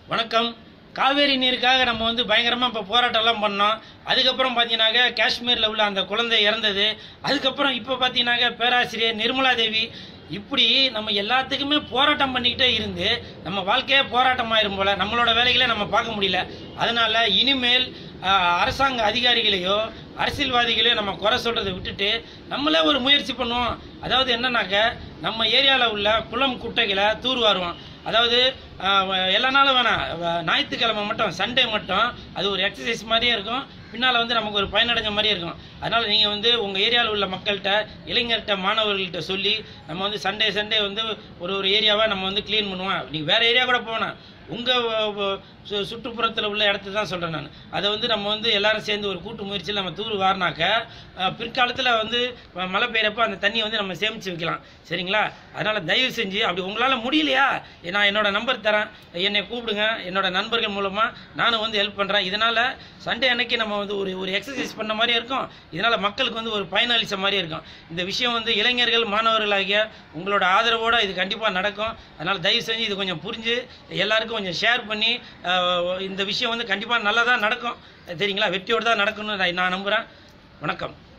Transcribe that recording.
வணக்கம் காவேரி நீருக்காக நம்ம வந்து பயங்கரமாக இப்போ போராட்டம்லாம் பண்ணோம் அதுக்கப்புறம் பார்த்தீங்கன்னாக்க காஷ்மீரில் உள்ள அந்த குழந்தை இறந்தது அதுக்கப்புறம் இப்போ பார்த்தீங்கன்னாக்க பேராசிரியர் நிர்மலா தேவி இப்படி நம்ம எல்லாத்துக்குமே போராட்டம் பண்ணிக்கிட்டே இருந்து நம்ம வாழ்க்கையே போராட்டமாயிரும் போல நம்மளோட வேலைகளை நம்ம பார்க்க முடியல அதனால இனிமேல் ஆஹ், அரசாங்க அதிகாரிகளையோ அரசியல்வாதிகளையோ நம்ம குறை சொல்றதை விட்டுட்டு நம்மளே ஒரு முயற்சி பண்ணுவோம் அதாவது என்னன்னாக்க நம்ம ஏரியாவில் உள்ள குளம் குட்டைகளை தூர்வாருவோம் அதாவது ஆஹ், எல்லா நாளும் வேணாம் வ- ஞாயிற்றுக்கிழமை மட்டும் சண்டே மட்டும் அது ஒரு எக்ஸசைஸ் மாதிரியே இருக்கும் பின்னால் வந்து நமக்கு ஒரு பயனடைஞ்ச மாதிரியே இருக்கும் அதனால் நீங்கள் வந்து உங்கள் ஏரியாவில் உள்ள மக்கள்கிட்ட இளைஞர்கிட்ட மாணவர்கள்ட்ட சொல்லி நம்ம வந்து சண்டே சண்டே வந்து ஒரு ஒரு ஏரியாவை நம்ம வந்து க்ளீன் பண்ணுவோம் நீங்கள் வேறு ஏரியா கூட போவேணாம் உங்கள் சுற்றுப்புறத்தில் உள்ள இடத்த தான் சொல்கிறேன் நான் அதை வந்து நம்ம வந்து எல்லாரும் சேர்ந்து ஒரு கூட்டு முயற்சியில் நம்ம தூர் வாரினாக்க பிற்காலத்தில் வந்து ம- மழை பெய்யறப்ப அந்த தண்ணியை வந்து நம்ம சேமித்து வைக்கலாம் சரிங்களா அதனால் தயவு செஞ்சு அப்படி உங்களால் முடியலையா நான் என்னோட நம்பர் தரேன் என்னை கூப்பிடுங்க என்னோட நண்பர்கள் மூலமாக நானும் வந்து ஹெல்ப் பண்ணுறேன் இதனால் சண்டே அன்னைக்கு நம்ம வந்து ஒரு ஒரு எக்ஸசைஸ் பண்ண மாதிரி இருக்கும் இதனால் மக்களுக்கு வந்து ஒரு பயனளிச்ச மாதிரி இருக்கும் இந்த விஷயம் வந்து இளைஞர்கள் மாணவர்களாகிய உங்களோட ஆதரவோடு இது கண்டிப்பாக நடக்கும் அதனால் தயவு செஞ்சு இது கொஞ்சம் புரிஞ்சு எல்லாருக்கும் கொஞ்சம் ஷேர் பண்ணி அஹ், இந்த விஷயம் வந்து கண்டிப்பாக நல்லதாக நடக்கும் சரிங்களா வெற்றியோடு தான் நடக்கும்னு நான் நான் நம்புகிறேன் வணக்கம்